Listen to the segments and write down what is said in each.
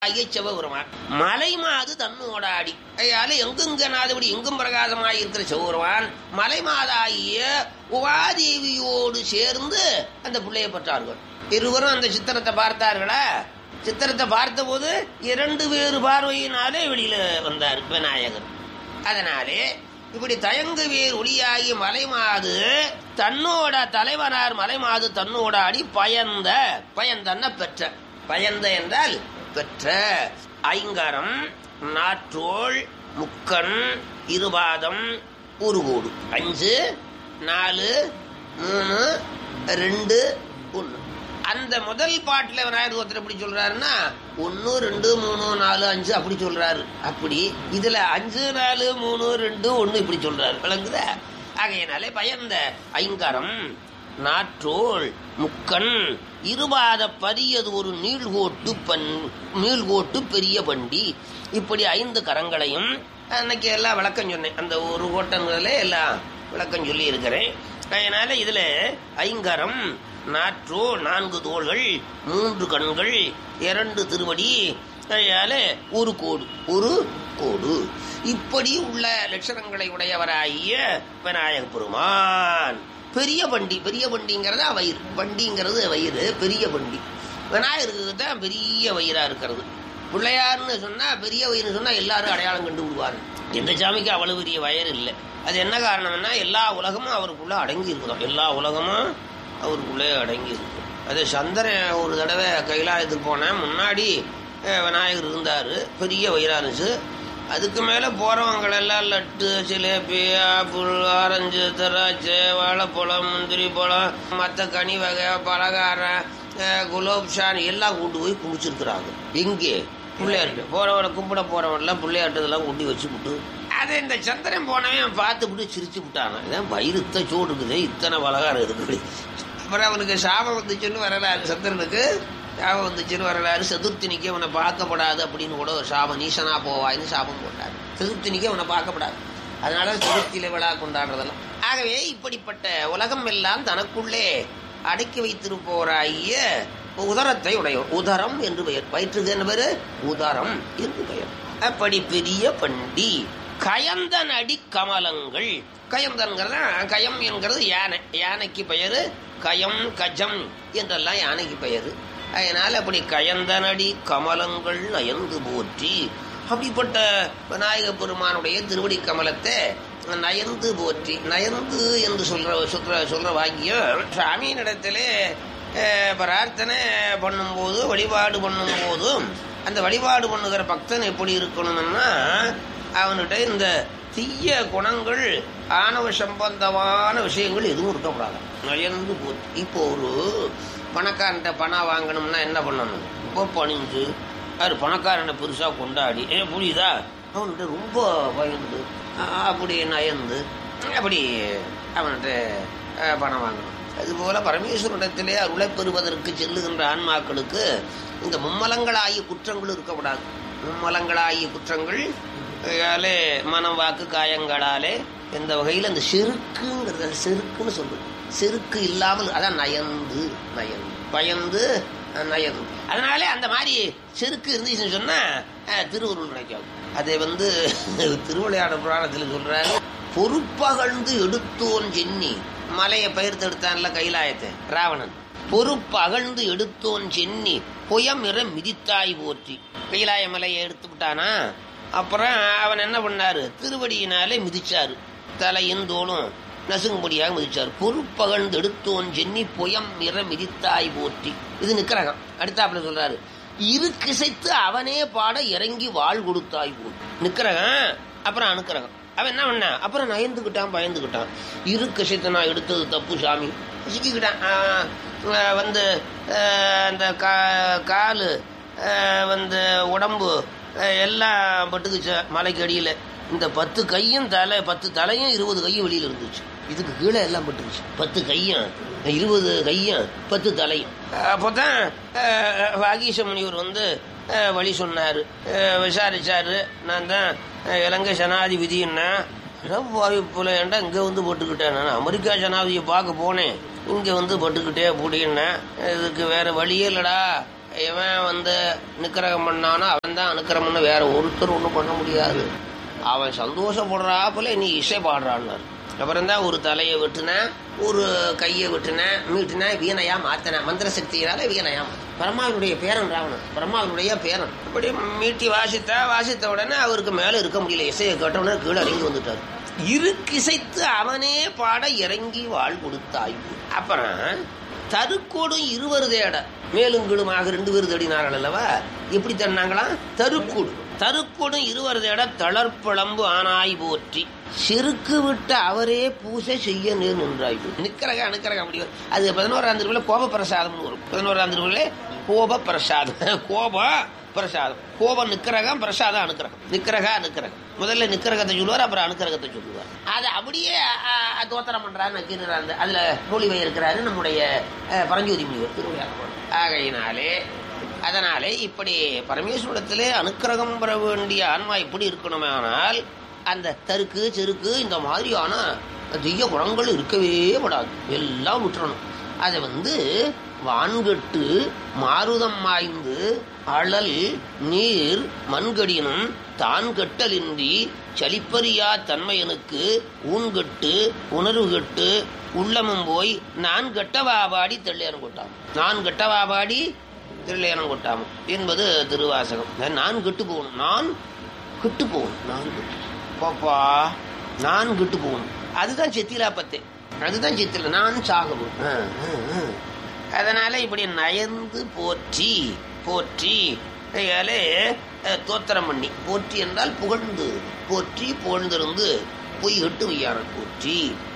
ஆகிய சிவபெருமான் மலை மாது தன்னோட அடி ஐயால எங்குங்க நாதபடி எங்கும் பிரகாசமாய் இருக்கிற சிவபெருமான் மலை மாதாகிய உபாதேவியோடு சேர்ந்து அந்த பிள்ளையை பெற்றார்கள் இருவரும் அந்த சித்திரத்தை பார்த்தார்களா சித்திரத்தை பார்த்தபோது இரண்டு வேறு பார்வையினாலே வெளியில வந்தார் விநாயகர் அதனாலே இப்படி தயங்கு வேர் ஒளியாகி மலைமாது தன்னோட தலைவனார் மலைமாது தன்னோட அடி பயந்த பயந்தன்ன பெற்ற பயந்த என்றால் பெற்ற ஐங்கரம் நாற்றோள் முக்கண் இருபாதம் ஒரு கோடு அஞ்சு நாலு மூணு ரெண்டு ஒன்று அந்த முதல் பாட்டில் விநாயகர் ஒருத்தர் எப்படி சொல்றாருன்னா ஒன்று ரெண்டு மூணு நாலு அஞ்சு அப்படி சொல்றாரு அப்படி இதுல அஞ்சு நாலு மூணு ரெண்டு ஒன்று இப்படி சொல்றாரு விளங்குதா ஆகையினாலே பயந்த ஐங்கரம் நாற்றோள் முக்கண் இருபாத பதியது ஒரு நீள்கோட்டு பண் நீள்கோட்டு பெரிய பண்டி இப்படி ஐந்து கரங்களையும் அன்னைக்கு எல்லாம் விளக்கம் சொன்னேன் அந்த ஒரு கோட்டங்களே எல்லாம் விளக்கம் சொல்லி இருக்கிறேன் அதனால இதுல ஐங்கரம் நாற்றோ நான்கு தோள்கள் மூன்று கண்கள் இரண்டு திருவடி அதனால ஒரு கோடு ஒரு கோடு இப்படி உள்ள லட்சணங்களை உடையவராகிய விநாயக பெருமான் பெரிய பண்டி பெரிய பண்டிங்கிறதா வயிறு பண்டிங்கிறது வயிறு பெரிய பண்டி விநாயகருக்கு தான் பெரிய வயிறா இருக்கிறது பிள்ளையார்னு சொன்னா பெரிய வயிறுன்னு சொன்னா எல்லாரும் அடையாளம் கண்டு விடுவார் எந்த சாமிக்கு அவ்வளவு பெரிய வயர் இல்லை அது என்ன காரணம்னா எல்லா உலகமும் அவருக்குள்ள அடங்கி இருக்குதாம் எல்லா உலகமும் அவருக்குள்ளே அடங்கி இருக்கு அது சந்திரன் ஒரு தடவை கைலாயத்துக்கு போனேன் முன்னாடி அஹ், விநாயகர் இருந்தார் பெரிய வயிறா இருந்துச்சு அதுக்கு மேலே போகிறவங்களெல்லாம் லட்டு ஜிலேபி ஆப்பிள் ஆரஞ்சு திராட்சை வாழைப்பழம் முந்திரி பழம் மற்ற கனி வகை பலகாரம் அஹ், குலோப்ஜான் எல்லாம் கொண்டு போய் குடிச்சிருக்கிறாங்க எங்கே பிள்ளையார்கிட்ட போறவனை கும்பிட போறவன்லாம் பிள்ளையார்ட்டதெல்லாம் கொண்டு வச்சு விட்டு அதை இந்த சந்திரன் போனவன் பார்த்து விட்டு சிரிச்சு விட்டாங்க இதான் வயிறுத்த சோடு இருக்குது இத்தனை பலகாரம் இருக்குது அப்புறம் அவனுக்கு சாபம் வந்துச்சுன்னு வரலாறு சந்திரனுக்கு சாபம் வந்துச்சுன்னு வரலாறு சதுர்த்தினிக்கு அவனை பார்க்கப்படாது அப்படின்னு கூட ஒரு சாபம் நீசனா போவாய்னு சாபம் போட்டார் சதுர்த்தினிக்கு அவனை பார்க்கப்படாது அதனால சதுர்த்தியில விழா கொண்டாடுறதெல்லாம் ஆகவே இப்படிப்பட்ட உலகம் எல்லாம் தனக்குள்ளே அடக்கி வைத்திருப்போராகிய உதரத்தை உடையவர் உதரம் என்று பெயர் வயிற்றுக்கு என்ன பேரு உதரம் என்று பெயர் அப்படி பெரிய பண்டி கயந்தன் அடி கமலங்கள் கயந்தன்கிறது கயம் என்கிறது யானை யானைக்கு பெயரு கயம் கஜம் என்றெல்லாம் யானைக்கு பெயரு அதனால அப்படி கயந்தனடி கமலங்கள் நயந்து போற்றி அப்படிப்பட்ட விநாயக பெருமானுடைய திருவடி கமலத்தை நயந்து போற்றி நயந்து என்று சொல்ற சொல்ற சொல்ற வாக்கியம் சாமியினிடத்திலே அஹ், பிரார்த்தனை பண்ணும்போது வழிபாடு பண்ணும்போதும் அந்த வழிபாடு பண்ணுகிற பக்தன் எப்படி இருக்கணும்னா அவன்கிட்ட இந்த தீய குணங்கள் ஆணவ சம்பந்தமான விஷயங்கள் எதுவும் இருக்கக்கூடாது நயந்து போற்றி இப்போ ஒரு பணக்காரன்ட்ட பணம் வாங்கணும்னா என்ன பண்ணணும் ரொம்ப பணிஞ்சு அது பணக்காரனை பெருசாக கொண்டாடி ஏ புரியுதா அவன்கிட்ட ரொம்ப பயந்து அஹ், அப்படி நயந்து அப்படி அவன்கிட்ட அஹ், பணம் வாங்கணும் அதுபோல பரமேஸ்வரனிடத்திலே அருளை பெறுவதற்கு செல்லுகின்ற ஆன்மாக்களுக்கு இந்த மும்மலங்களாகிய குற்றங்கள் இருக்கக்கூடாது மும்மலங்களாகிய குற்றங்கள் ஆலே மனம் வாக்கு காயங்களாலே எந்த வகையில் அந்த செருக்குங்கிறது செருக்குன்னு சொல்லுது செருக்கு இல்லாமல் அதான் நயந்து நயந்து பயந்து அஹ், நயந்து அதனாலே அந்த மாதிரி செருக்கு இருந்துச்சுன்னு சொன்னா அஹ், திருவருள் நினைக்காது அதை வந்து திருவிளையாட புராணத்தில் சொல்றாரு பொறுப்பகழ்ந்து எடுத்தோன் சென்னி மலையை பயிர்த்து எடுத்தான்ல கைலாயத்தை ராவணன் பொறுப்பு அகழ்ந்து எடுத்தோன் சென்னி புயமிற மிதித்தாய் போற்றி கைலாய மலையை எடுத்து விட்டானா அப்புறம் அவன் என்ன பண்ணாரு திருவடியினாலே மிதிச்சாரு தலையும் தோளும் நசுங்கும்படியாக மிதிச்சார் பொறுப்பகழ்ந்து எடுத்தோன் சென்னி புயம் மிற மிதித்தாய் போற்றி இது நிக்கிறகம் அடுத்தாப்புல சொல்றாரு இரு கிசைத்து அவனே பாட இறங்கி வாழ் கொடுத்தாய் போற்றி நிக்கிறகம் அப்புறம் அணுக்கிறகம் அவன் என்ன பண்ணான் அப்புறம் நயந்துக்கிட்டான் பயந்துக்கிட்டான் இரு கஷத்தை நான் எடுத்தது தப்பு சாமி சிக்கிக்கிட்டான் ஆஹ், ஆஹ், வந்து ஆஹ், அந்த கா காலு ஆஹ், வந்து உடம்பு ஆஹ், எல்லாம் பட்டுக்குச்சு மலைக்கு அடியில் இந்த பத்து கையும் தலை பத்து தலையும் இருபது கையும் வெளியில் இருந்துச்சு இதுக்கு கீழே எல்லாம் பட்டுக்குச்சு பத்து கையும் இருபது கையும் பத்து தலையும் அப்போதான் வாகீச முனிவர் வந்து அஹ், வழி சொன்னார் விசாரிச்சாரு நான் தான் அஹ், இலங்கை ஜனாதிபதினா வாய்ப்புல ஏன்டா இங்கே வந்து போட்டுக்கிட்டேன் நான் அமெரிக்கா ஜனாதிபதியை பார்க்க போனேன் இங்கே வந்து போட்டுக்கிட்டே அப்படின்னா இதுக்கு வேற வழியே இல்லடா இவன் வந்து நிக்கிரகம் பண்ணானோ அவன் தான் அனுக்கிரமம்னு வேற ஒருத்தர் ஒன்றும் பண்ண முடியாது அவன் சந்தோஷப்படுறாப்புல நீ இசை பாடுறான்னாரு அப்புறம் தான் ஒரு தலையை வெட்டினேன் ஒரு கையை வெட்டினேன் மீட்டினேன் வீணையா மாத்தினேன் மந்திர சக்தியினால வீணையா பிரம்மாவினுடைய பேரன் ராவணன் பிரம்மாவினுடைய பேரன் இப்படி மீட்டி வாசித்தா வாசித்த உடனே அவருக்கு மேல இருக்க முடியல இசையை கேட்ட உடனே கீழே இறங்கி வந்துட்டார் இருக்கிசைத்து அவனே பாட இறங்கி வாழ் கொடுத்தாய் அப்புறம் தருக்கோடும் இருவர் தேட மேலும் கீழுமாக ரெண்டு பேர் தேடினார்கள் அல்லவா எப்படி தேடினாங்களாம் தருக்கூடு தருக்கோடும் இருவர் தேட தளர்ப்பழம்பு ஆனாய் போற்றி செருக்கு விட்டு அவரே பூசை செய்ய நேர் நின்றாய் நிக்கிறக அணுக்கிறக அப்படி வரும். அது பதினோராம் திருவிழா கோப பிரசாதம்னு வரும் பதினோராம் திருவிழா கோப பிரசாதம் கோப பிரசாதம் கோபம் நிக்கிறகம் பிரசாதம் அனுக்கிறகம் நிக்கிறகா அனுக்கிறகம் முதல்ல நிக்கிறகத்தை சொல்லுவார் அப்புறம் அனுக்கிறகத்தை சொல்லுவார் அதை அப்படியே அ, அ, தோத்திரம் பண்றாரு நக்கீரர் அந்த அதுல மூலிகை இருக்கிறாரு நம்முடைய அ, பரஞ்சோதி முனிவர் திருவிழா ஆகையினாலே அதனாலே இப்படி பரமேஸ்வரத்திலே அனுக்கிரகம் பெற வேண்டிய ஆன்மா எப்படி இருக்கணுமே ஆனால் அந்த தருக்கு செருக்கு இந்த மாதிரியான தீய குணங்கள் இருக்கவே படாது எல்லாம் விட்டுறணும் அதை வந்து வான்கட்டு மாருதம் மாய்ந்து அழல் நீர் மண்கடினும் தான் கட்டலின்றி சலிப்பறியா தன்மையனுக்கு ஊன்கட்டு உணர்வு கட்டு உள்ளமும் போய் நான் கட்டவாபாடி தெள்ளையன் கொட்டாம் நான் கட்டவாபாடி தெள்ளையனம் கொட்டாம் என்பது திருவாசகம் நான் கெட்டு போகணும் நான் கெட்டு போகணும் நான் கெட்டு பாப்பா நான் கெட்டு போகணும் அதுதான் செத்திலா பத்தே அதுதான் செத்தில நான் சாகணும் ஆ, ஆ, ஆ. அதனால இப்படி நயந்து போற்றி போற்றி கையாலே அஹ், தோத்திரம் பண்ணி போற்றி என்றால் புகழ்ந்து போற்றி புகழ்ந்திருந்து பொய் எட்டு வையான போற்றி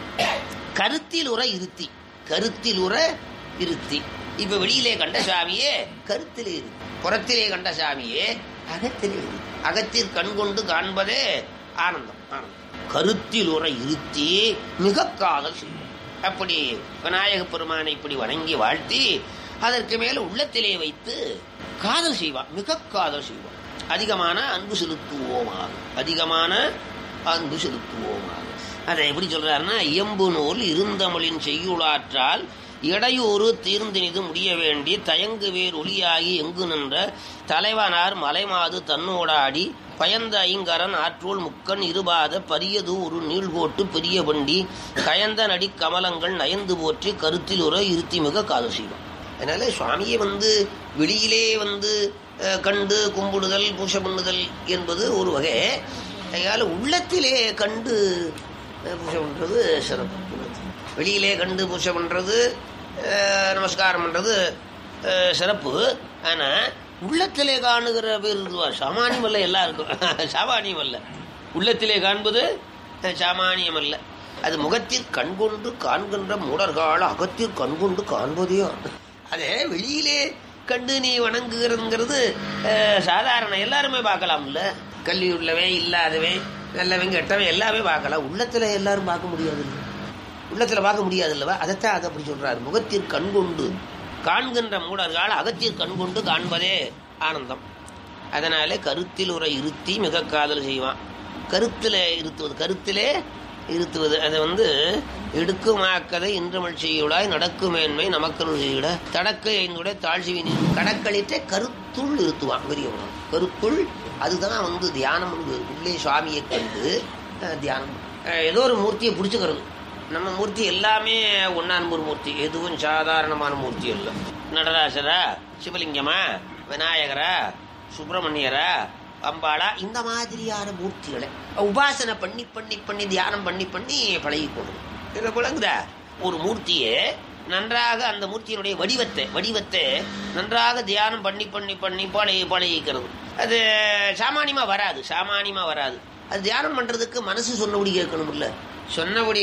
கருத்தில் உற இருத்தி கருத்தில் உற இருத்தி இப்ப வெளியிலே கண்ட சாமியே கருத்திலே இரு புறத்திலே கண்ட சாமியே அகத்திலே இரு அகத்தில் கண் கொண்டு காண்பதே ஆனந்தம் ஆனந்தம் கருத்தில் உற இருத்தி மிக காதல் செய்யும் அப்படி விநாயக பெருமானை இப்படி வணங்கி வாழ்த்தி அதற்கு மேல உள்ளத்திலே வைத்து காதல் செய்வான் மிக காதல் செய்வான் அதிகமான அன்பு செலுத்துவோமாக அதிகமான அன்பு செலுத்துவோமாக அதை எப்படி சொல்றாருன்னா இயம்பு நூல் இருந்தமிழின் செய்யுளாற்றால் இடையூறு தீர்ந்தினிது முடிய வேண்டி தயங்கு வேர் ஒளியாகி எங்கு நின்ற தலைவனார் மலைமாது தன்னோடாடி பயந்த ஐங்கரன் ஆற்றோல் முக்கன் இருபாத பரியது ஒரு நீள்கோட்டு பெரிய வண்டி கயந்த நடி கமலங்கள் நயந்து போற்றி கருத்தில் உற இருத்தி மிக காதல் செய்வான் அதனால சுவாமியை வந்து வெளியிலே வந்து அஹ், கண்டு கும்பிடுதல் பூசை பண்ணுதல் என்பது ஒரு வகை அதனால உள்ளத்திலே கண்டு அஹ், பூஜை பண்றது சிறப்பு வெளியிலே கண்டு பூஜை பண்றது அஹ், நமஸ்காரம் பண்றது அஹ், சிறப்பு ஆனா உள்ளத்திலே காணுகிற பேர் இதுவா சாமானியம் அல்ல எல்லாருக்கும் சாமானியம் அல்ல உள்ளத்திலே காண்பது அஹ், சாமானியம் அல்ல அது முகத்தில் கண்கொண்டு காண்கின்ற மூடர்கால அகத்தில் கண்கொண்டு காண்பதே அதே வெளியிலே கண்டு நீ வணங்குகிறதுங்கிறது அஹ், சாதாரண எல்லாருமே பார்க்கலாம்ல கல்வி உள்ளவே இல்லாதவே நல்லவன் கெட்டவன் எல்லாமே பார்க்கலாம் உள்ளத்துல எல்லாரும் பார்க்க முடியாது உள்ளத்துல பார்க்க முடியாது இல்லவா அதைத்தான் அதை அப்படி சொல்றாரு முகத்தில் கண்கொண்டு காண்கின்ற மூடர்கள் அகத்தில் கண்கொண்டு காண்பதே ஆனந்தம் அதனாலே கருத்தில் உரை இருத்தி மிக காதல் செய்வான் கருத்திலே இருத்துவது கருத்திலே இருத்துவது அது வந்து எடுக்குமாக்கதை இன்றமிழ் செய்யுளாய் நடக்கு மேன்மை நமக்கருள் செய்யுட தடக்கு ஐந்துடைய தாழ்ச்சி கடக்களிட்டே கருத்துள் இருத்துவான் பெரியவன் கருத்துள் அதுதான் வந்து தியானம் உள்ளே சுவாமியை கண்டு அஹ், தியானம் அஹ், ஏதோ ஒரு மூர்த்தியை பிடிச்சுக்கிறது நம்ம மூர்த்தி எல்லாமே ஒன்னான்பூர் மூர்த்தி எதுவும் சாதாரணமான மூர்த்தி இல்லை நடராசரா சிவலிங்கமா விநாயகரா சுப்பிரமணியரா அம்பாளா இந்த மாதிரியான மூர்த்திகளை உபாசனை பண்ணி பண்ணி பண்ணி தியானம் பண்ணி பண்ணி பழகிக்கணும் இதை குழங்குதா ஒரு மூர்த்தியை நன்றாக அந்த மூர்த்தியினுடைய வடிவத்தை வடிவத்தை நன்றாக தியானம் பண்ணி பண்ணி பண்ணி பழகி பழகிக்கிறது அது சாமானியமா வராது சாமானியமா வராது அது தியானம் பண்றதுக்கு மனசு சொன்னபடி கேட்கணும் இல்ல சொன்னபடி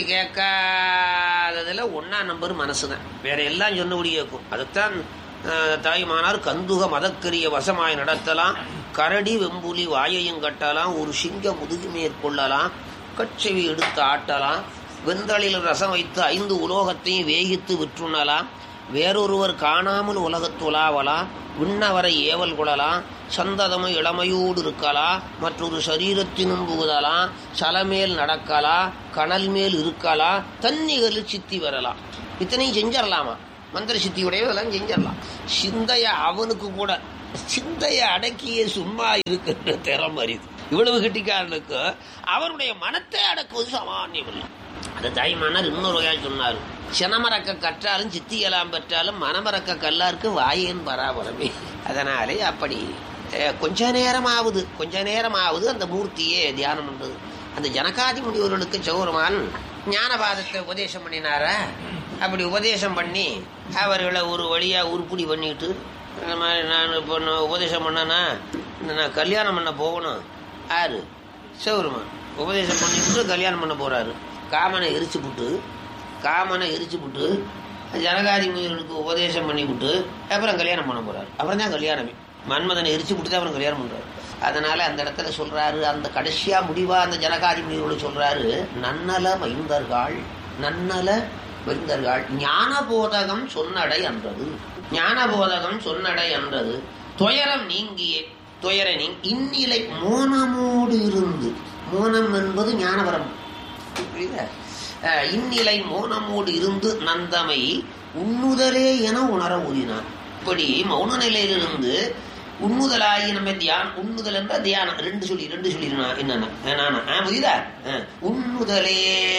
கேட்காததுல ஒன்னா நம்பர் மனசு தான் வேற எல்லாம் சொன்னபடி கேட்கும் அதுதான் அஹ், தாய்மானார் கந்துக மதக்கரிய வசமாய் நடத்தலாம் கரடி வெம்புலி வாயையும் கட்டலாம் ஒரு சிங்க முதுகு மேற்கொள்ளலாம் கட்செவி எடுத்து ஆட்டலாம் வெந்தளில் ரசம் வைத்து ஐந்து உலோகத்தையும் வேகித்து விற்றுண்ணலாம் வேறொருவர் காணாமல் உலகத்துலாவலாம் விண்ணவரை ஏவல் கொள்ளலாம் சந்ததமும் இளமையோடு இருக்கலாம் மற்றொரு சரீரத்தினும் புகுதலாம் சலமேல் நடக்கலாம் கனல் மேல் இருக்கலாம் தன்னிகளில் சித்தி வரலாம் இத்தனையும் செஞ்சிடலாமா மந்திர சித்தியுடையதெல்லாம் செஞ்சிடலாம் சிந்தைய அவனுக்கு கூட சிந்தைய அடக்கிய சும்மா இருக்கின்ற திறம் அறிது இவ்வளவு கெட்டிக்காரனுக்கு அவருடைய மனத்தை அடக்குவது சாமானியம் இல்லை அந்த தாய்மானார் இன்னொரு வகையா சொன்னார் சினமறக்க கற்றாலும் சித்தியலாம் பெற்றாலும் மனமறக்க கல்லாருக்கு வாயேன் பராபரமே அதனாலே அப்படி அஹ், கொஞ்ச நேரமாவது கொஞ்ச நேரமாவது அந்த மூர்த்தியே தியானம் பண்றது அந்த ஜனகாதி முனிவர்களுக்கு சௌரமான் ஞானபாதத்தை உபதேசம் பண்ணினாரா அப்படி உபதேசம் பண்ணி அவர்களை ஒரு வழியா உருப்படி பண்ணிட்டு இந்த மாதிரி நான் இப்போ நான் உபதேசம் பண்ணனா நான் கல்யாணம் பண்ண போகணும் யாரு சிவருமான் உபதேசம் பண்ணிவிட்டு கல்யாணம் பண்ண போறாரு காமனை எரிச்சு விட்டு காமனை எரிச்சு விட்டு ஜனகாதி முனிவர்களுக்கு உபதேசம் பண்ணி விட்டு அப்புறம் கல்யாணம் பண்ண போறாரு அப்புறம் தான் கல்யாணமே மன்மதனை எரிச்சு விட்டு தான் அப்புறம் கல்யாணம் பண்றாரு அதனால அந்த இடத்துல சொல்றாரு அந்த கடைசியா முடிவா அந்த ஜனகாதி முனிவர்கள் சொல்றாரு நன்னல மைந்தர்கள் நன்னல மைந்தர்கள் ஞான போதகம் சொன்னடை என்றது ஞான போதகம் சொன்னடை என்றது துயரம் நீங்கியே துயர நீ இந்நிலை மோனமோடு இருந்து மோனம் என்பது ஞானவரம் புரியுதா அஹ் இந்நிலை மௌனமோடு இருந்து நந்தமை உண்ணுதலே என உணர ஊதினான் இப்படி மௌன நிலையிலிருந்து உண்ணுதலாகி நம்ம தியானம் உண்ணுதல் என்ற தியானம் ரெண்டு சொல்லி ரெண்டு சொல்லிருந்தா என்னன்னா புரியுதா அஹ் உண்ணுதலே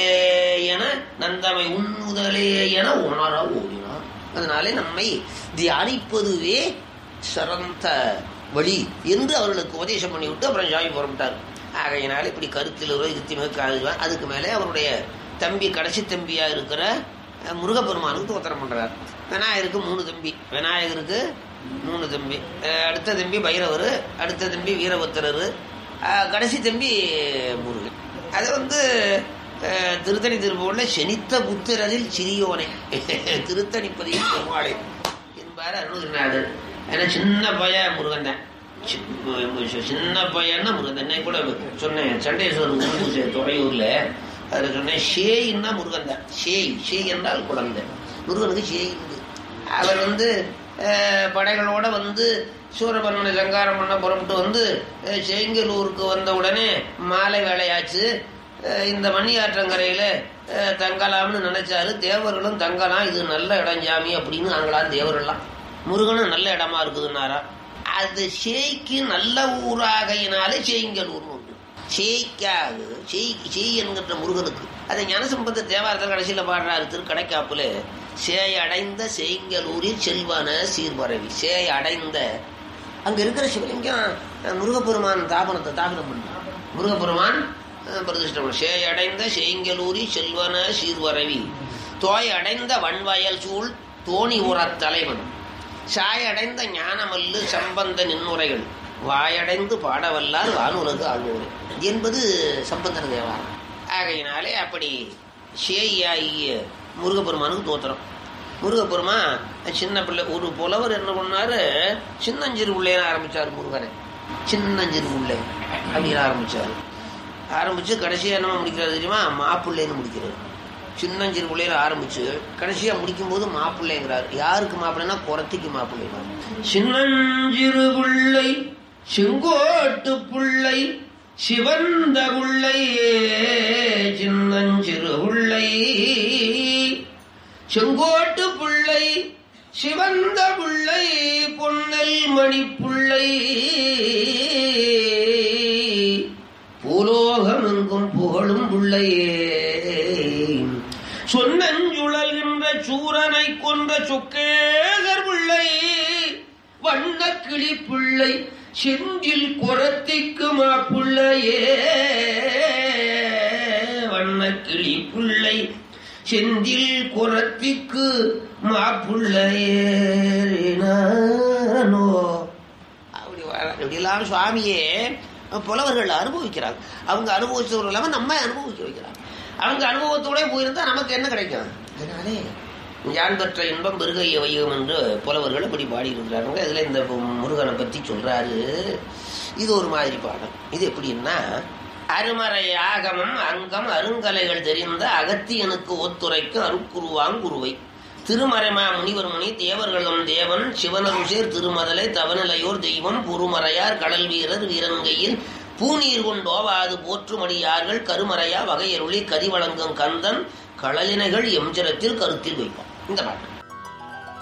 என நந்தமை உண்ணுதலே என உணர ஓடினான் அதனாலே நம்மை தியானிப்பதுவே சிறந்த வழி என்று அவர்களுக்கு உபதேசம் பண்ணி விட்டு அப்புறம் சாமி புறப்பட்டார் ஆகையினால இப்படி கருத்தில் இருத்தி மிக அதுக்கு மேலே அவருடைய தம்பி கடைசி தம்பியா இருக்கிற அஹ், முருகப்பெருமானுக்கு தோத்திரம் பண்றார் விநாயகருக்கு மூணு தம்பி விநாயகருக்கு மூணு தம்பி அஹ், அடுத்த தம்பி பைரவர் அடுத்த தம்பி வீரபத்திரர் அஹ், கடைசி தம்பி முருகன் அது வந்து அஹ், திருத்தணி திருப்பூர்ல செனித்த புத்திரரில் சிறியோனே திருத்தணிப்பதியில் பெருமாளே என்பார் அருள்நாதர் ஏன்னா சின்ன பையன் முருகன் தான் சி- சின்ன பையன்னா முருகன் தான் இன்னைக்கு கூட சொன்னேன் சண்டேஸ்வரர் பூஜை துறையூர்ல அதில் சொன்னேன் ஷேயின்னா முருகன் தான் ஷேய் ஷேய் என்றால் குழந்தை முருகனுக்கு ஷேய் உண்டு அவர் வந்து அஹ், படைகளோட வந்து சூரபன்மனை சங்காரம் பண்ண புறப்பட்டு வந்து அஹ், செங்கலூருக்கு வந்த உடனே மாலை வேலையாச்சு அஹ், இந்த மணியாற்றங்கரையில அஹ், தங்கலாம்னு நினைச்சாரு தேவர்களும் தங்கலாம் இது நல்ல இடம் சாமி அப்படின்னு நாங்களாம் தேவரெல்லாம் முருகனும் நல்ல இடமா இருக்குதுன்னாரா அது சேய்க்கு நல்ல ஊராகையினாலே சேய்ங்கலூர்னு உண்டு சேய்க்காக சேய் சேய் என்கின்ற முருகனுக்கு அதை ஞானசம்பந்த தேவாரத்தில் கடைசியில் பாடுறாரு திருக்கடைக்காப்புல சேய் அடைந்த சேய்ங்கலூரில் செல்வன சீர்பரவி சேய் அடைந்த அங்க இருக்கிற சிவலிங்கம் அஹ், முருகப்பெருமான் தாபனத்தை தாபனம் பண்ணார் முருகப்பெருமான் அஹ், பிரதிஷ்டம் பண்ணார். சேய் அடைந்த சேய்ங்கலூரி செல்வன சீர்வரவி தோய் அடைந்த வன்வயல் சூழ் தோணி உரத் தலைவன் சாயடைந்த ஞானமல்லு சம்பந்த நின்னுரைகள் வாயடைந்து பாடவல்லார் வானுலகு ஆழ்வோரே என்பது சம்பந்தன தேவாரம் ஆகையினாலே அப்படி சேயாகிய முருகப்பெருமானுக்கு தோத்திரம் முருகப்பெருமான் சின்ன பிள்ளை ஒரு புலவர் என்ன பண்ணாரு சின்னஞ்சிறு பிள்ளைன்னு ஆரம்பிச்சாரு முருகனை சின்னஞ்சிறு பிள்ளை அப்படின்னு ஆரம்பிச்சாரு ஆரம்பிச்சு கடைசியா என்ன முடிக்கிறது தெரியுமா மாப்பிள்ளைன்னு முடிக்கிறாரு சின்னஞ்சிறு பிள்ளையில ஆரம்பிச்சு கடைசியா முடிக்கும் போது மாப்பிள்ளைங்கிறார் யாருக்கு மாப்பிள்ளைன்னா குரத்திக்கு மாப்பிள்ளை சின்னஞ்சிறு பிள்ளை செங்கோட்டு புள்ளை சிவந்த புள்ளை சின்னஞ்சிறு புள்ளை செங்கோட்டு புள்ளை சிவந்த புள்ளை பொன்னல் மணி புள்ளை பூலோகம் எங்கும் புகழும் புள்ளையே சொன்னஞ்சுழல்கின்ற சூரனை கொன்ற சொக்கேகர் பிள்ளை வண்ண கிளி பிள்ளை செஞ்சில் குரத்திக்கு மாப்பிள்ளையே வண்ண கிளி பிள்ளை செந்தில் குரத்திக்கு மாப்பிள்ளையேனோ அப்படி வர- இப்படிலாம் சுவாமியே புலவர்கள் அனுபவிக்கிறாங்க அவங்க அனுபவிச்சவர்கள் இல்லாம நம்ம அனுபவிக்க வைக்கிறாங்க அவங்க அனுபவத்தோட போயிருந்தா நமக்கு என்ன கிடைக்கும் அதனாலே யான் பெற்ற இன்பம் பெருகைய வையம் என்று புலவர்கள் இப்படி பாடியிருக்கிறாங்க இதுல இந்த முருகனை பத்தி சொல்றாரு இது ஒரு மாதிரி பாடம் இது எப்படின்னா அருமறை ஆகமம் அங்கம் அருங்கலைகள் தெரிந்த அகத்தியனுக்கு ஒத்துரைக்கு அருக்குருவாங் குருவை திருமறைமா முனிவர் முனி தேவர்களும் தேவன் சிவனருசேர் திருமதலை தவநிலையோர் தெய்வம் புருமறையார் கடல் வீரர் வீரன்கையில் பூநீர் கொண்டோவாது போற்றுமடியார்கள் கருமறையா வகையருளி கதி வழங்கும் கந்தன் களலினைகள் எம்ஜரத்தில் கருத்தில் வைப்பான் இந்த பாட்டு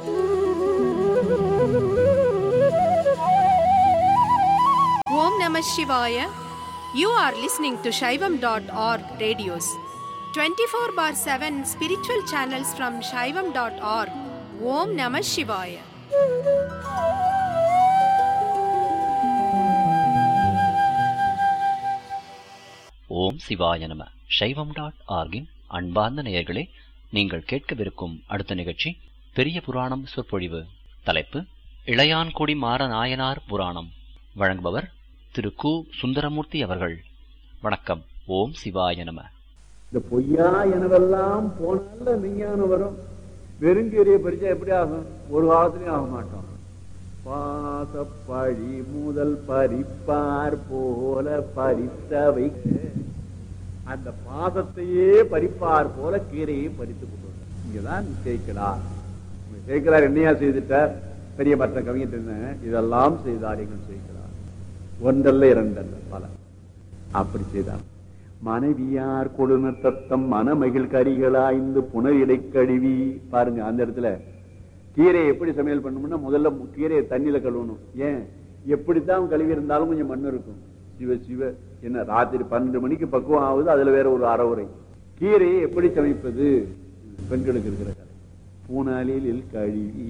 Om Namah Shivaya. You are listening to Shaivam.org radios. 24 bar 7 spiritual channels from Shaivam.org. Om Namah Shivaya. ஓம் சிவாய நம சைவம் டாட் ஆர்கின் அன்பார்ந்த நேயர்களே நீங்கள் கேட்கவிருக்கும் அடுத்த நிகழ்ச்சி பெரிய புராணம் சொற்பொழிவு தலைப்பு இளையான்குடி மாற நாயனார் புராணம் வழங்குபவர் திரு கு சுந்தரமூர்த்தி அவர்கள் வணக்கம் ஓம் சிவாய நம இந்த பொய்யா எனவெல்லாம் போனால மெய்யான வரும் வெறுங்கீரையை பறிச்சா எப்படி ஆகும் ஒரு காலத்திலையும் ஆக மாட்டோம் பாசப்பழி முதல் பறிப்பார் போல பறித்தவை அந்த பாசத்தையே பறிப்பார் போல கீரையை பறித்து கொண்டு வந்தார். இங்கதான் சேர்க்கிறார் சேர்க்கிறார் என்னையா செய்துட்டார் பெரிய மற்ற கவிஞர் என்ன இதெல்லாம் செய்தார் எங்கள் சேர்க்கிறார் ஒன்றல்ல இரண்டல்ல பல அப்படி செய்தார் மனைவியார் கொழுனர் தத்தம் மனமகிழ் கரிகளாய்ந்து புனரிடை கழுவி பாருங்க அந்த இடத்துல கீரையை எப்படி சமையல் பண்ணணும்னா முதல்ல கீரையை தண்ணியில கழுவணும் ஏன் எப்படித்தான் கழுவி இருந்தாலும் கொஞ்சம் மண் இருக்கும் சிவ சிவ என்ன ராத்திரி பன்னெண்டு மணிக்கு பக்குவம் ஆகுது அதுல வேற ஒரு அறவுரை கீரையை எப்படி சமைப்பது பெண்களுக்கு இருக்கிற கதை பூனாலில் கழுவி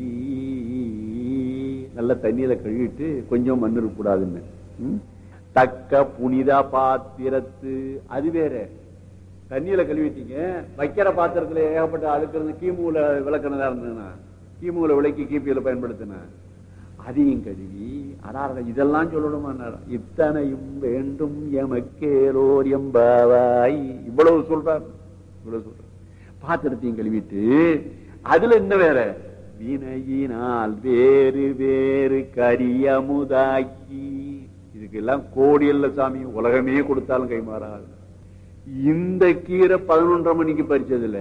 நல்ல தண்ணியில கழுவிட்டு கொஞ்சம் மண் இருக்கக்கூடாதுன்னு ம்? தக்க புனித பாத்திரத்து அது வேற தண்ணியில கழுவிட்டீங்க வைக்கிற பாத்திரத்துல ஏகப்பட்ட அழுக்கிறது கீமுல விளக்கணதா இருந்ததுன்னா கீமுல விளக்கி கீப்பியில பயன்படுத்தின அதையும் கழுவி அடார இதெல்லாம் சொல்லணுமா இத்தனையும் வேண்டும் எமக்கேலோர் எம்பாவாய் இவ்வளவு சொல்றார் இவ்வளவு சொல்றார் பாத்திரத்தையும் கழுவிட்டு அதுல என்ன வேற வினையினால் வேறு வேறு கரியமுதாக்கி இதுக்கெல்லாம் கோடி இல்ல சாமி உலகமே கொடுத்தாலும் கைமாறாது இந்த கீரை பதினொன்றரை மணிக்கு பறிச்சதுல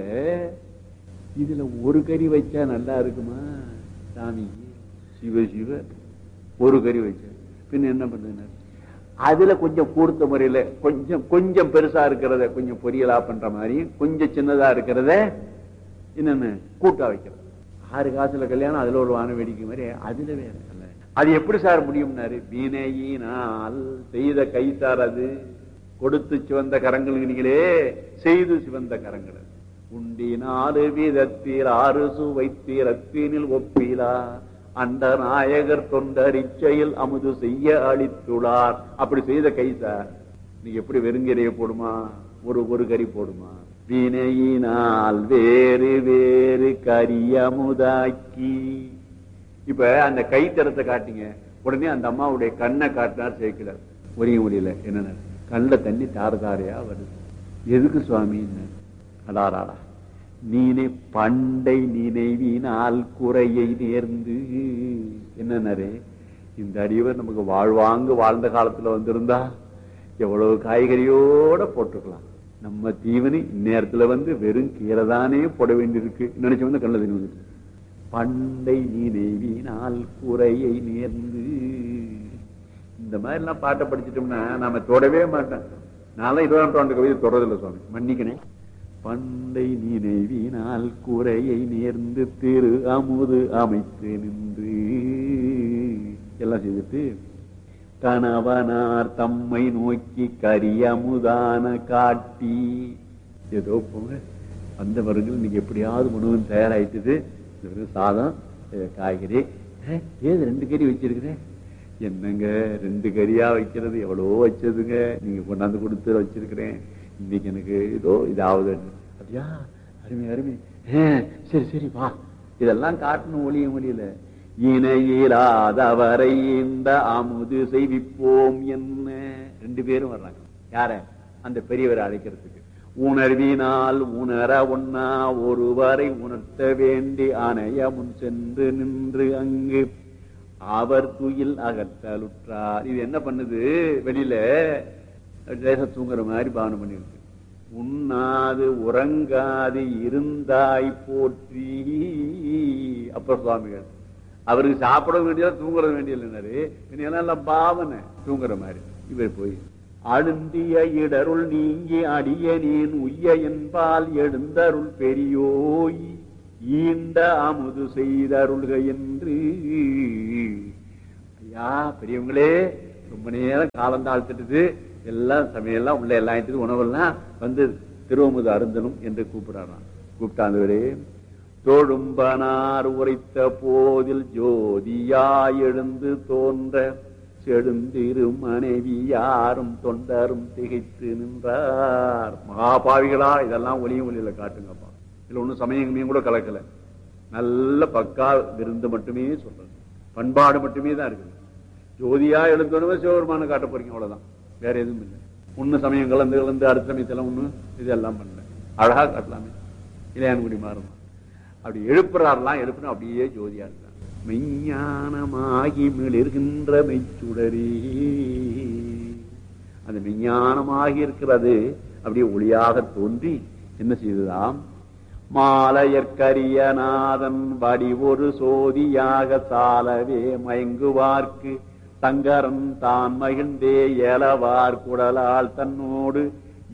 இதுல ஒரு கறி வச்சா நல்லா இருக்குமா சாமி சிவ சிவ ஒரு கறி வச்சா பின்ன என்ன பண்ணுனார் அதுல கொஞ்சம் கூர்த்த முறையில கொஞ்சம் கொஞ்சம் பெருசா இருக்கிறத கொஞ்சம் பொரியலா பண்ற மாதிரி கொஞ்சம் சின்னதா இருக்கிறத என்னன்னு கூட்டா வைக்கிறது ஆறு காசுல கல்யாணம் அதுல ஒரு வான வேடிக்கை மாதிரி அதுல வேற இல்ல. அது எப்படி சார் முடியும்னாரு வினையினால் செய்த கை சார் அது கொடுத்து சிவந்த கரங்களுங்களே செய்து சிவந்த கரங்கள் அது. உண்டினாலு விதத்தில் ஆறு சுவைத்திரத்தினில் ஒப்பிலா அண்ட நாயகர் தொண்டரிச்சையில் அமுது செய்ய அளித்துள்ளார் அப்படி செய்த கை சார் நீ எப்படி வெறுங்கரைய போடுமா ஒரு ஒரு கறி போடுமா வினையினால் வேறு வேறு கரியமுதாக்கி இப்ப அந்த கைத்தரத்தை காட்டிங்க உடனே அந்த அம்மாவுடைய கண்ணை காட்டினார் சேர்க்கிறார் ஒரே முடியல என்னன்னு கண்ணில் தண்ணி தார தாரையா வருது எதுக்கு சுவாமி அடாராடா நீனே பண்டை நினைவினால் குறையை நேர்ந்து என்னன்னாரு இந்த அடிவர் நமக்கு வாழ்வாங்கு வாழ்ந்த காலத்துல வந்திருந்தா எவ்வளவு காய்கறியோட போட்டுக்கலாம் நம்ம தீவனி இந்நேரத்துல வந்து வெறும் கீரை தானே போட வேண்டியிருக்கு நினைச்சு வந்து கண்ணில் தண்ணி வந்துட்டு பண்டை நினைவினால் குறையை நேர்ந்து இந்த மாதிரி எல்லாம் பாட்டை படிச்சிட்டோம்னா நாம தொடவே மாட்டேன் நான்லாம் இருபதாம் நூற்றாண்டு கவிதை தொடரதில்லை சுவாமி மன்னிக்கணேன் பண்டை நினைவினால் குறையை நேர்ந்து திரு அமுது அமைத்து நின்று எல்லாம் செய்துட்டு கணவனார் தம்மை நோக்கி கரியமுதான காட்டி ஏதோ போங்க வந்தவர்கள் இன்னைக்கு எப்படியாவது உணவு தயாராயிட்டுது இந்த வெறும் சாதம் இது காய்கறி ஏ, ஏது ரெண்டு கறி வச்சிருக்கிறேன் என்னங்க ரெண்டு கறியா வைக்கிறது எவ்வளவோ வச்சதுங்க நீங்க கொண்டாந்து கொடுத்து வச்சிருக்கிறேன் இன்னைக்கு எனக்கு ஏதோ இதாவது அப்படியா அருமை அருமை ஆ, சரி சரி வா இதெல்லாம் காட்டணும் ஒளிய முடியல இணையிலாதவரை இந்த அமுது செய்விப்போம் என்ன ரெண்டு பேரும் வர்றாங்க யார அந்த பெரியவரை அழைக்கிறதுக்கு உணர்வினால் உணர ஒன்னா ஒருவரை உணர்த்த வேண்டி அணைய முன் சென்று நின்று அங்கு அவர் துயில் அகற்றலுற்றார் இது என்ன பண்ணுது வெளியில லேசா தூங்குற மாதிரி பாவனை பண்ணிருக்கு உண்ணாது உறங்காது இருந்தாய் போற்றி அப்பர் சுவாமிகள் அவருக்கு சாப்பிட வேண்டியது தூங்குறது வேண்டியது எல்லாம் பாவனை தூங்குற மாதிரி இவர் போய் அழுந்திய இடருள் நீங்கி அடியனேன் உய்ய என்பால் எழுந்தருள் பெரியோய் ஈண்ட அமுது செய்தருள்க என்று ஐயா பெரியவங்களே ரொம்ப நேரம் காலம் தாழ்த்திட்டு எல்லாம் சமையல்லாம் உள்ள எல்லாம் ஆயிட்டு உணவெல்லாம் வந்து திருவமுது அருந்தனும் என்று கூப்பிடாராம் கூப்பிட்டாந்தவரே தொழும்பனார் உரைத்த போதில் ஜோதியாய் எழுந்து தோன்ற செடுந்திரு மனைவி யாரும் தொண்டரும் திகைத்து நின்றார் மகாபாவிகளா இதெல்லாம் ஒளியும் ஒளியில காட்டுங்கப்பா இதுல ஒண்ணும் சமயங்களையும் கூட கலக்கல நல்ல பக்கா விருந்து மட்டுமே சொல்றது பண்பாடு மட்டுமே தான் இருக்குது ஜோதியா எழுந்தோன்னு சிவபெருமான காட்ட போறீங்க அவ்வளவுதான் வேற எதுவும் இல்லை ஒண்ணு சமயம் கலந்து கலந்து அடுத்த சமயத்துல ஒண்ணு இதெல்லாம் பண்ணல அழகா காட்டலாமே இளையான்குடி மாறும் அப்படி எழுப்புறாரெல்லாம் எழுப்புனா அப்படியே ஜோதியா இருக்காங்க மெஞ்ஞானமாகி மிளிர்கின்ற மெய்ச்சுடரே அந்த மெஞ்ஞானமாகி இருக்கிறது அப்படியே ஒளியாக தோன்றி என்ன செய்ததாம் மாலையற்கரியநாதன் வடி ஒரு சோதியாக சாலவே மயங்குவார்க்கு சங்கரன் தான் மகிழ்ந்தே ஏலவார் குடலால் தன்னோடு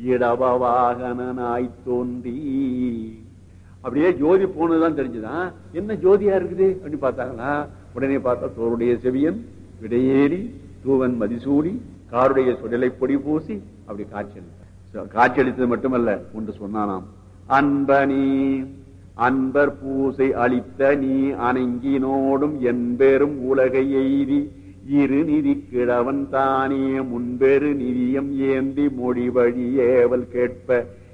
இடபவாகனாய் தோன்றி அப்படியே ஜோதி போனதுதான் தெரிஞ்சுதான் என்ன ஜோதியா இருக்குது அப்படின்னு பார்த்தாங்களா உடனே பார்த்தா தோருடைய செவியன் விடையேறி தூவன் மதிசூடி காருடைய சுடலை பொடி பூசி அப்படி காட்சி அளித்தார் காட்சி அளித்தது மட்டுமல்ல ஒன்று சொன்னானாம் அன்பனி அன்பர் பூசை அளித்த நீ அணங்கினோடும் என்பெரும் உலகை எய்தி இரு நிதி கிழவன் தானே முன்பெரு நிதியம் ஏந்தி மொழி வழி ஏவல் கேட்ப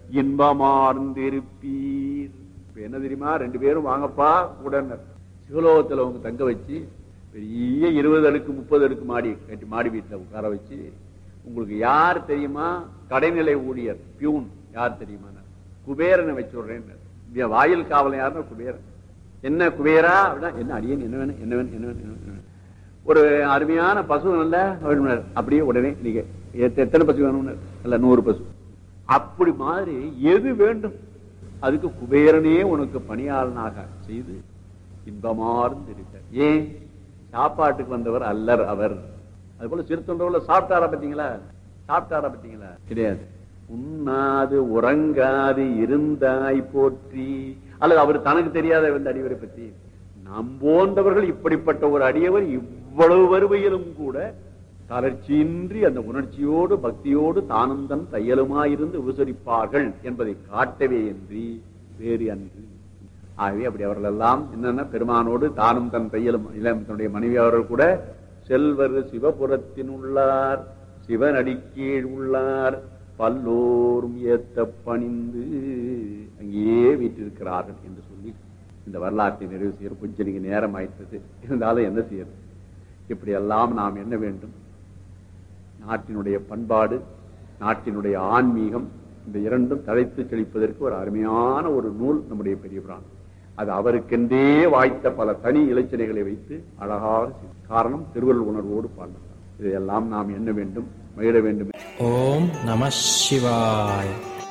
இன்பமார்ந்திருப்பீர் இப்ப என்ன தெரியுமா ரெண்டு பேரும் வாங்கப்பா உடனர் சிவலோகத்துல அவங்க தங்க வச்சு பெரிய இருபது அடுக்கு முப்பது அடுக்கு மாடி கட்டி மாடி வீட்டுல உட்கார வச்சு உங்களுக்கு யார் தெரியுமா கடைநிலை ஊழியர் பியூன் யார் தெரியுமா குபேரனை வச்சு விடுறேன் வாயில் காவலன் யாருன்னா குபேரன் என்ன குபேரா அப்படின்னா என்ன அடியன் என்ன வேணும் என்ன வேணும் என்ன வேணும் என்ன வேணும் ஒரு அருமையான பசு நல்ல வேணும்னார். அப்படியே உடனே நீங்க எத்த- எத்தனை பசு வேணும்னு இல்ல நூறு பசு அப்படி மாதிரி எது வேண்டும் அதுக்கு குபேரனே உனக்கு பணியாளனாக செய்து இன்பமார்ந்து இருக்க ஏன் சாப்பாட்டுக்கு வந்தவர் அல்லர் அவர் அது போல சிறுத்தொண்டவுல சாப்பிட்டாரா பாத்தீங்களா சாப்பிட்டாரா பாத்தீங்களா கிடையாது உண்ணாது உறங்காது இருந்தாய் போற்றி அல்லது அவர் தனக்கு தெரியாத இந்த அடிவரை பத்தி நம் போன்றவர்கள் இப்படிப்பட்ட ஒரு அடியவர் இவ்வளவு வருவையிலும் கூட தளர்ச்சியின்றி அந்த உணர்ச்சியோடு பக்தியோடு தானும் தன் தையலுமாயிருந்து உபசரிப்பார்கள் என்பதை காட்டவே என்று வேறு அன்று ஆகவே அப்படி அவர்கள் எல்லாம் என்னன்னா பெருமானோடு தானும் தன் தையலும் இளம் தன்னுடைய மனைவி அவர்கள் கூட செல்வர் சிவபுரத்தின் உள்ளார் சிவனடிக்கீழ் உள்ளார் பல்லோரும் ஏத்த பணிந்து அங்கேயே வீட்டிருக்கிறார்கள் என்று சொல்லி இந்த வரலாற்றை நிறைவு செய்ய கொஞ்சம் நீங்க நேரம் ஆயிட்டது இருந்தாலும் என்ன செய்யறது இப்படி எல்லாம் நாம் என்ன வேண்டும் நாட்டினுடைய பண்பாடு நாட்டினுடைய ஆன்மீகம் இந்த இரண்டும் தழைத்து செழிப்பதற்கு ஒரு அருமையான ஒரு நூல் நம்முடைய பெரிய புராணம் அது அவருக்கென்றே வாய்த்த பல தனி இலச்சனைகளை வைத்து அழகாக செய்து- காரணம் திருவள்ளுவர் உணர்வோடு பாடுகிறார் இதையெல்லாம் நாம் என்ன வேண்டும் மகிழ வேண்டும் ஓம் நம சிவாய்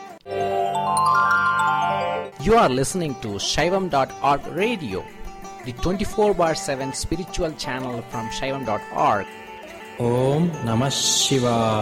You are listening to Shaivam.org radio, the 24 bar 7 spiritual channel from Shaivam.org. Om Namah Shivaya.